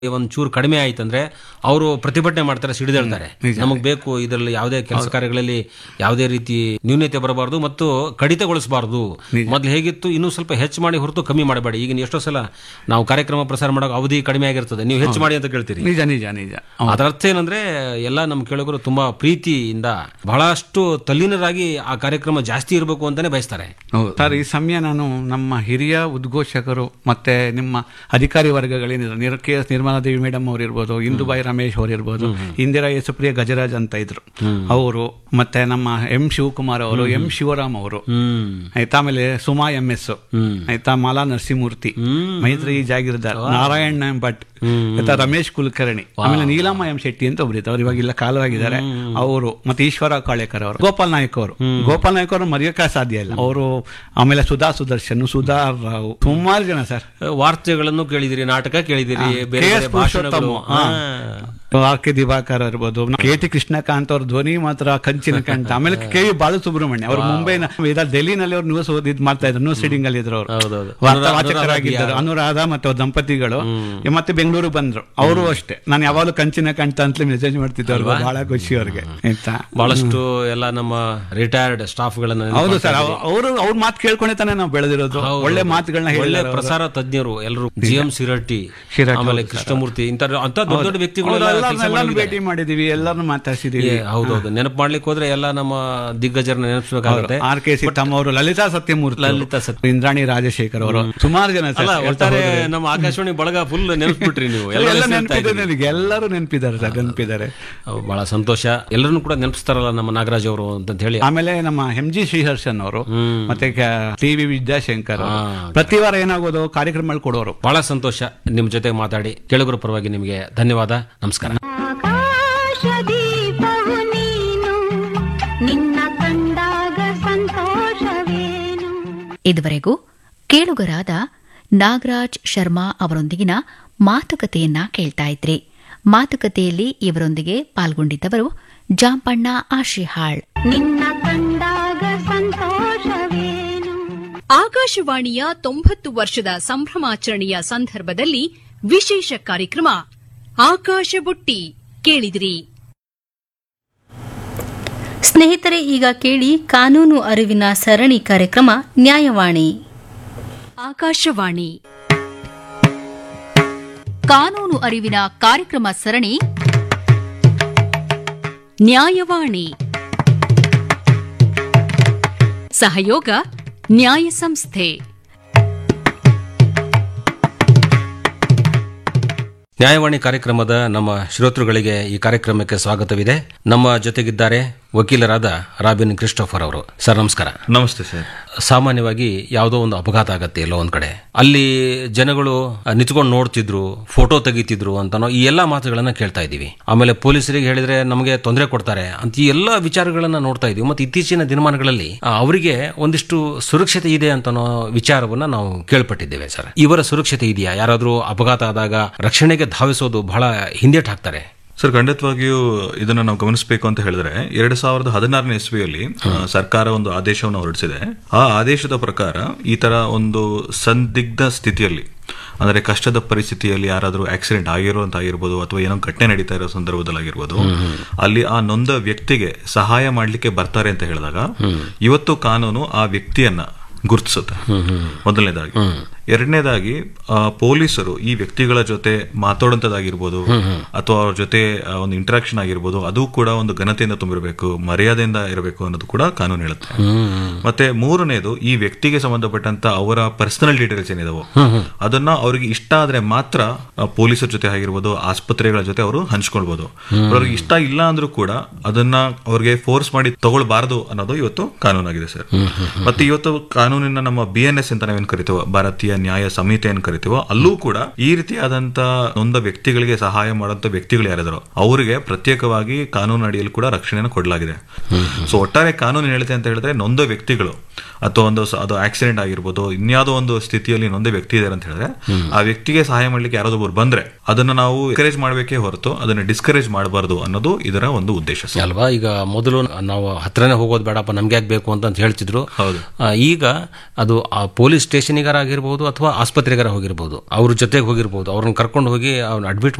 ಒಂದ್ ಚೂರು ಕಡಿಮೆ ಆಯ್ತಂದ್ರೆ ಅವರು ಪ್ರತಿಭಟನೆ ಮಾಡ್ತಾರೆ ಸಿಡಿದೇಳ್ತಾರೆ ನಮಗ್ ಬೇಕು ಇದರಲ್ಲಿ ಯಾವುದೇ ಕೆಲಸ ಕಾರ್ಯಗಳಲ್ಲಿ ಯಾವುದೇ ರೀತಿ ನ್ಯೂನ್ಯತೆ ಬರಬಾರದು ಮತ್ತು ಕಡಿತಗೊಳಿಸಬಾರದು ಮೊದ್ಲು ಹೇಗಿತ್ತು ಇನ್ನೂ ಸ್ವಲ್ಪ ಹೆಚ್ಚು ಮಾಡಿ ಹೊರತು ಕಮ್ಮಿ ಮಾಡಬೇಡಿ ಈಗ ಎಷ್ಟೋ ಸಲ ನಾವು ಕಾರ್ಯಕ್ರಮ ಪ್ರಸಾರ ಮಾಡೋ ಅವಧಿ ಕಡಿಮೆ ಆಗಿರ್ತದೆ ನೀವು ಹೆಚ್ಚು ಮಾಡಿ ಅಂತ ಕೇಳ್ತೀರಿ ನಿಜ ನಿಜ ನಿಜ ಅದರ ಅರ್ಥ ಏನಂದ್ರೆ ಎಲ್ಲ ನಮ್ಮ ಕೇಳುಗರು ತುಂಬಾ ಪ್ರೀತಿಯಿಂದ ಬಹಳಷ್ಟು ತಲ್ಲೀನರಾಗಿ ಆ ಕಾರ್ಯಕ್ರಮ ಜಾಸ್ತಿ ಇರಬೇಕು ಅಂತಾನೆ ಬಯಸ್ತಾರೆ ಹೌದು ಸರ್ ಈ ಸಮಯ ನಾನು ನಮ್ಮ ಹಿರಿಯ ಉದ್ಘೋಷಕರು ಮತ್ತೆ ನಿಮ್ಮ ಅಧಿಕಾರಿ ವರ್ಗಗಳೇನಿದ್ರು ನಿರ್ K S Nirmala Devi madam ಅವರು ಇರ್ಬೋದು ಇಂದುಬಾಯಿ ರಮೇಶ್ ಅವರು ಇರ್ಬೋದು ಇಂದಿರಾ ಯೇಸುಪ್ರಿಯ ಗಜರಾಜ್ ಅಂತ ಇದ್ರು ಅವರು ಮತ್ತೆ ನಮ್ಮ ಎಂ ಶಿವಕುಮಾರ್ ಅವರು ಎಂ ಶಿವರಾಮ್ ಅವರು ಹ್ಮ್ ಆಯ್ತಾ ಆಮೇಲೆ ಸುಮಾ ಎಂ ಎಸ್ ಆಯ್ತಾ ಮಾಲಾ ನರಸಿಂಹಮೂರ್ತಿ ಮೈತ್ರಿ ಜಾಗೀರ್ದಾರ್ ನಾರಾಯಣ ಭಟ್ ಆಯ್ತಾ ರಮೇಶ್ ಕುಲಕರ್ಣಿ ಆಮೇಲೆ ನೀಲಮ್ಮ ಎಂ ಶೆಟ್ಟಿ ಅಂತ ಒಬ್ರು ಅವ್ರು ಇವಾಗ ಇಲ್ಲ ಕಾಲವಾಗಿದ್ದಾರೆ ಅವರು ಮತ್ತೆ ಈಶ್ವರ ಕಾಳೇಕರ್ ಅವರು ಗೋಪಾಲ್ ನಾಯಕ್ ಅವರು ಗೋಪಾಲ್ ನಾಯಕ್ ಅವರು ಮರೆಯೋಕೆ ಸಾಧ್ಯ ಇಲ್ಲ ಅವರು ಆಮೇಲೆ ಸುಧಾ ಸುದರ್ಶನ್ ಸುಧಾ ರಾವ್ ಸುಮಾರು ಜನ ಸರ್ ವಾರ್ತೆಗಳನ್ನು ಕೇಳಿದಿರಿ ನಾಟಕ ಕೇಳಿದಿರಿ ಬೇರೆ ಕೆ ಬೇರೆ ಎಸ್ ಭಾಷಣಗಳು ಪುರುಷೋತ್ತಮ, ಹಾ. ಆರ್ ಕೆ ದಿವಾಕರ್ ಇರ್ಬೋದು ಕೆ ಟಿ ಕೃಷ್ಣಕಾಂತ್ ಅವ್ರ ಧ್ವನಿ ಮಾತ್ರ ಕಂಚಿನ ಕಂಠ ಆಮೇಲೆ ಕೆ ವಿ ಬಾಲಸುಬ್ರಹ್ಮಣ್ಯ ಅವರು ಮುಂಬೈನ ಇದ ಡೆಲ್ಲಿನಲ್ಲಿ ಅವ್ರು ನ್ಯೂಸ್ ಓದಿದ್ ಮಾಡ್ತಾ ಇದ್ರು ನ್ಯೂಸ್ ರೀಡಿಂಗ್ ಅಲ್ಲಿ ಇದ್ರು ಅವರು ಹೌದೌದು. ವಾರ್ತಾವಾಚಕರಾಗಿದ್ದರು ಅನುರಾಧ ಮತ್ತು ಅವ್ರ ದಂಪತಿಗಳು ಮತ್ತೆ ಬೆಂಗಳೂರು ಬಂದ್ರು ಅವರು ಅಷ್ಟೇ ನಾನು ಯಾವಾಗಲೂ ಕಂಚಿನ ಕಂಠ ಅಂತಲೇ ಮೆಸೇಜ್ ಮಾಡ್ತಿದ್ದೆ ಬಹಳ ಖುಷಿ ಅವ್ರಿಗೆ ಆಯ್ತಾ ಬಹಳಷ್ಟು ಎಲ್ಲ ನಮ್ಮ ರಿಟೈರ್ಡ್ ಸ್ಟಾಫ್ ಗಳನ್ನ ಹೌದು ಸರ್ ಅವರು ಅವ್ರ ಮಾತು ಕೇಳ್ಕೊಂಡೆ ತಾನೇ ನಾವು ಬೆಳೆದಿರೋದು ಒಳ್ಳೆ ಮಾತುಗಳನ್ನ ಒಳ್ಳೆ ಹೇಳಿದ್ದಾರೆ ಪ್ರಸಾರ ತಜ್ಞರು ಎಲ್ಲರೂ ಜಿ ಎಂ ಸಿರಟ್ಟಿ ಶಿರಟ್ಟಿ, ಆಮೇಲೆ ಕೃಷ್ಣಮೂರ್ತಿ ಇಂತ ಅಂತ ದೊಡ್ಡ ದೊಡ್ಡ ವ್ಯಕ್ತಿಗಳೆಲ್ಲ ಕೆಲ್ಸ ಎಲ್ಲರನ್ನು ಮಾಡಿದ್ದಾರೆ. ಭೇಟಿ ಮಾಡಿದೀವಿ ಎಲ್ಲರನ್ನು ಮಾತಾಡ್ಸಿದೀವಿ ಏ, ಹೌದೌದು ನೆನಪು ಮಾಡ್ಲಿಕ್ಕೆ ಹೋದ್ರೆ ಎಲ್ಲ ನಮ್ಮ ದಿಗ್ಗಜರನ್ನ ನೆನಪಿಸಬೇಕಾಗುತ್ತೆ ಆರ್ ಕೆ ಸಿದ್ದಮ್ಮ ಅವರು ಲಲಿತಾ ಸತ್ಯಮೂರ್ತಿ ಅವರು, ಲಲಿತಾ ಸತ್ಯ- ಇಂದ್ರಾಣಿ ರಾಜಶೇಖರ್ ಅವರು ಸುಮಾರು ಜನ ಸರ್ ಅಲ್ಲ ಹೇಳ್ತಾ ಒಟ್ಟಾರೆ ಹೋದ್ರೆ. ನಮ್ಮ ಆಕಾಶವಾಣಿ ಬಳಗ ಫುಲ್ ನೆನಪಿಟ್ರಿ ನೀವು ಎಲ್ಲ ಎಲ್ಲ ಹೆಸರು ಹೇಳ್ತಾ ನೆನಪಿದೆ ಇದ್ದೀರಿ. ನನಗೆ ಎಲ್ಲರೂ ನೆನಪಿದ್ದಾರೆ ಸರ್ ನೆನಪಿದ್ದಾರೆ ಅವ್ ಬಹಳ ಸಂತೋಷ ಎಲ್ಲರನ್ನು ಕೂಡ ನೆನಪಿಸ್ತಾರಲ್ಲ ನಮ್ಮ ನಾಗರಾಜ್ ಅವರು ಅಂತ ಹೇಳಿ ಆಮೇಲೆ ನಮ್ಮ ಎಂ ಜಿ ಶ್ರೀಹರ್ಷನ್ ಅವರು ಮತ್ತೆ ಟಿ ವಿ ವಿದ್ಯಾಶಂಕರ್ ಅವರು. ಹಾ. ಪ್ರತಿ ವಾರ ಏನಾಗೋದು ಕಾರ್ಯಕ್ರಮಗಳು ಕೊಡೋರು ಬಹಳ ಸಂತೋಷ ನಿಮ್ ಜೊತೆ ಮಾತಾಡಿ ಕೇಳುಗರ ಪರವಾಗಿ ನಿಮಗೆ ಧನ್ಯವಾದ ನಮಸ್ಕಾರ ಆಕಾಶದೀಪವು ನೀನು ನಿನ್ನ ಕಂಡಾಗ ಸಂತೋಷವೇನು ಇದುವರೆಗೂ ಕೇಳುಗರಾದ ನಾಗರಾಜ್ ಶರ್ಮಾ ಅವರೊಂದಿಗಿನ ಮಾತುಕತೆಯನ್ನ ಕೇಳ್ತಾ ಇದ್ರಿ ಮಾತುಕತೆಯಲ್ಲಿ ಇವರೊಂದಿಗೆ ಪಾಲ್ಗೊಂಡಿದ್ದವರು ಜಾಂಪಣ್ಣ ಆಶಿಹಾಳ್ ನಿನ್ನ ಕಂಡಾಗ ಸಂತೋಷವೇನು ಆಕಾಶವಾಣಿಯ ತೊಂಬತ್ತು ವರ್ಷದ ಸಂಭ್ರಮಾಚರಣೆಯ ಸಂದರ್ಭದಲ್ಲಿ ವಿಶೇಷ ಕಾರ್ಯಕ್ರಮ ಆಕಾಶ ಬುಟ್ಟಿ ಕೇಳಿದಿರಿ ಸ್ನೇಹಿತರೆ ಈಗ ಕೇಳಿ ಕಾನೂನು ಅರಿವಿನ ಸರಣಿ ಕಾರ್ಯಕ್ರಮ ನ್ಯಾಯವಾಣಿ ಆಕಾಶವಾಣಿ ಕಾನೂನು ಅರಿವಿನ ಕಾರ್ಯಕ್ರಮ ಸರಣಿ ನ್ಯಾಯವಾಣಿ ಸಹಯೋಗ ನ್ಯಾಯ ಸಂಸ್ಥೆ ನ್ಯಾಯವಾಣಿ ಕಾರ್ಯಕ್ರಮದ ನಮ್ಮ ಶ್ರೋತೃಗಳಿಗೆ ಈ ಕಾರ್ಯಕ್ರಮಕ್ಕೆ ಸ್ವಾಗತವಿದೆ ನಮ್ಮ ಜೊತೆಗಿದ್ದಾರೆ ವಕೀಲರಾದ ರಾಬಿನ್ ಕ್ರಿಸ್ಟೋಫರ್ ಅವರು ಸರ್ ನಮಸ್ಕಾರ ನಮಸ್ತೆ ಸರ್ ಸಾಮಾನ್ಯವಾಗಿ ಯಾವುದೋ ಒಂದು ಅಪಘಾತ ಆಗತ್ತೆ ಎಲ್ಲೋ ಒಂದ್ ಕಡೆ ಅಲ್ಲಿ ಜನಗಳು ನಿಂತ್ಕೊಂಡು ನೋಡ್ತಿದ್ರು ಫೋಟೋ ತೆಗಿತಿದ್ರು ಅಂತನೋ ಈ ಎಲ್ಲಾ ಮಾತುಗಳನ್ನ ಕೇಳ್ತಾ ಇದೀವಿ ಆಮೇಲೆ ಪೊಲೀಸರಿಗೆ ಹೇಳಿದ್ರೆ ನಮಗೆ ತೊಂದರೆ ಕೊಡ್ತಾರೆ ಅಂತ ಈ ಎಲ್ಲಾ ವಿಚಾರಗಳನ್ನ ನೋಡ್ತಾ ಇದೀವಿ ಮತ್ತೆ ಇತ್ತೀಚಿನ ದಿನಮಾನಗಳಲ್ಲಿ ಆ, ಅವರಿಗೆ ಒಂದಿಷ್ಟು ಸುರಕ್ಷತೆ ಇದೆ ಅಂತನೋ ವಿಚಾರವನ್ನ ನಾವು ಕೇಳ್ಪಟ್ಟಿದ್ದೇವೆ ಸರ್ ಇವರ ಸುರಕ್ಷತೆ ಇದೆಯಾ ಯಾರಾದ್ರೂ ಅಪಘಾತ ಆದಾಗ ರಕ್ಷಣೆಗೆ ಧಾವಿಸೋದು ಬಹಳ ಹಿಂದೇಟ್ ಹಾಕ್ತಾರೆ ಸರ್ ಖಂಡಿತವಾಗಿಯೂ ಇದನ್ನ ನಾವು ಗಮನಿಸಬೇಕು ಅಂತ ಹೇಳಿದ್ರೆ ಎರಡ್ ಸಾವಿರದ ಹದಿನಾರನೇ ಇಸ್ವಿಯಲ್ಲಿ ಆ, ಸರ್ಕಾರ ಒಂದು ಆದೇಶವನ್ನು ಹೊರಡಿಸಿದೆ ಆ ಆದೇಶದ ಪ್ರಕಾರ ಈ ತರ ಒಂದು ಸಂದಿಗ್ಧ ಸ್ಥಿತಿಯಲ್ಲಿ ಅಂದ್ರೆ ಕಷ್ಟದ ಪರಿಸ್ಥಿತಿಯಲ್ಲಿ ಯಾರಾದರೂ ಆಕ್ಸಿಡೆಂಟ್ ಆಗಿರುವಂತ ಆಗಿರ್ಬೋದು ಅಥವಾ ಏನೋ ಘಟನೆ ನಡೀತಾ ಇರೋ ಸಂದರ್ಭದಲ್ಲಿ ಆಗಿರ್ಬೋದು ಅಲ್ಲಿ ಆ ನೊಂದ ವ್ಯಕ್ತಿಗೆ ಸಹಾಯ ಮಾಡ್ಲಿಕ್ಕೆ ಬರ್ತಾರೆ ಅಂತ ಹೇಳಿದಾಗ ಇವತ್ತು ಕಾನೂನು ಆ ವ್ಯಕ್ತಿಯನ್ನ ಗುರುತಿಸುತ್ತೆ ಮೊದಲನೇದಾಗಿ ಎರಡನೇದಾಗಿ ಆ, ಪೊಲೀಸರು ಈ ವ್ಯಕ್ತಿಗಳ ಜೊತೆ ಮಾತಾಡುವಂತದ್ದಾಗಿರ್ಬೋದು ಅಥವಾ ಅವ್ರ ಜೊತೆ ಆ, ಒಂದು ಇಂಟರಾಕ್ಷನ್ ಆಗಿರ್ಬೋದು ಅದು ಕೂಡ ಒಂದು ಘನತೆಯಿಂದ ತುಂಬಿರಬೇಕು ಮರ್ಯಾದೆಯಿಂದ ಇರಬೇಕು ಅನ್ನೋದು ಕೂಡ ಕಾನೂನು ಹೇಳುತ್ತೆ ಮತ್ತೆ ಮೂರನೇದು ಈ ವ್ಯಕ್ತಿಗೆ ಸಂಬಂಧಪಟ್ಟಂತ ಅವರ ಪರ್ಸನಲ್ ಡೀಟೇಲ್ಸ್ ಏನಿದಾವೋ ಅದನ್ನ ಅವ್ರಿಗೆ ಇಷ್ಟ ಆದ್ರೆ ಮಾತ್ರ ಆ, ಪೊಲೀಸರ ಜೊತೆ ಆಗಿರ್ಬೋದು ಆಸ್ಪತ್ರೆಗಳ ಜೊತೆ ಅವರು ಹಂಚ್ಕೊಳ್ಬಹುದು ಅವ್ರಿಗೆ ಇಷ್ಟ ಇಲ್ಲ ಅಂದ್ರೂ ಕೂಡ ಅದನ್ನ ಅವ್ರಿಗೆ ಫೋರ್ಸ್ ಮಾಡಿ ತಗೊಳ್ಬಾರದು ಅನ್ನೋದು ಇವತ್ತು ಕಾನೂನಾಗಿದೆ ಸರ್ ಮತ್ತೆ ಇವತ್ತು ಕಾನೂನಿನ ನಮ್ಮ ಬಿ ಎನ್ ಎಸ್ ಅಂತ ನಾವೇನ್ ಕರಿತೀವೋ ಭಾರತೀಯ ನ್ಯಾಯ ಸಂಹಿತೆ ಏನ್ ಕರಿತೀವೋ ಅಲ್ಲೂ ಕೂಡ ಈ ರೀತಿಯಾದಂತ ನೊಂದ ವ್ಯಕ್ತಿಗಳಿಗೆ ಸಹಾಯ ಮಾಡುವಂತ ವ್ಯಕ್ತಿಗಳು ಯಾರಿದಾರೋ ಅವರಿಗೆ ಪ್ರತ್ಯೇಕವಾಗಿ ಕಾನೂನು ಅಡಿಯಲ್ಲಿ ಕೂಡ ರಕ್ಷಣೆಯನ್ನು ಕೊಡಲಾಗಿದೆ ಸೊ ಒಟ್ಟಾರೆ ಕಾನೂನು ಹೇಳುತ್ತೆ ಅಂತ ಹೇಳಿದ್ರೆ ನೊಂದ ವ್ಯಕ್ತಿಗಳು ಅಥವಾ ಒಂದು ಸ- ಅದು ಆಕ್ಸಿಡೆಂಟ್ ಆಗಿರ್ಬೋದು ಇನ್ಯಾವುದೋ ಒಂದು ಸ್ಥಿತಿಯಲ್ಲಿ ಇನ್ನೊಂದೇ ವ್ಯಕ್ತಿ ಇದ್ದಾರೆ ಅಂತ ಹೇಳಿದ್ರೆ ಆ ವ್ಯಕ್ತಿಗೆ ಸಹಾಯ ಮಾಡ್ಲಿಕ್ಕೆ ಯಾರಾದೊಬ್ಬರು ಬಂದ್ರೆ ಅದನ್ನ ನಾವು ಎನ್ಕರೇಜ್ ಮಾಡಬೇಕೇ ಹೊರತು ಅದನ್ನ ಡಿಸ್ಕರೇಜ್ ಮಾಡಬಾರ್ದು ಅನ್ನೋದು ಇದರ ಒಂದು ಉದ್ದೇಶ ಸರ್. ಅಲ್ವಾ ಈಗ ಮೊದಲು ನಾವು ಹತ್ರನೇ ಹೋಗೋದು ಬೇಡಪ್ಪ ನಮ್ಗೆ ಯಾಕೆ ಬೇಕು ಅಂತ ಹೇಳ್ತಿದ್ರು ಹೌದು. ಆ, ಈಗ ಅದು ಆ ಪೊಲೀಸ್ ಸ್ಟೇಷನಿಗಾರ ಆಗಿರ್ಬೋದು ಅಥವಾ ಆಸ್ಪತ್ರೆಗಾರ ಹೋಗಿರ್ಬೋದು ಅವ್ರ ಜೊತೆಗೆ ಹೋಗಿರ್ಬೋದು ಅವ್ರನ್ನ ಕರ್ಕೊಂಡು ಹೋಗಿ ಅವ್ನ ಅಡ್ಮಿಟ್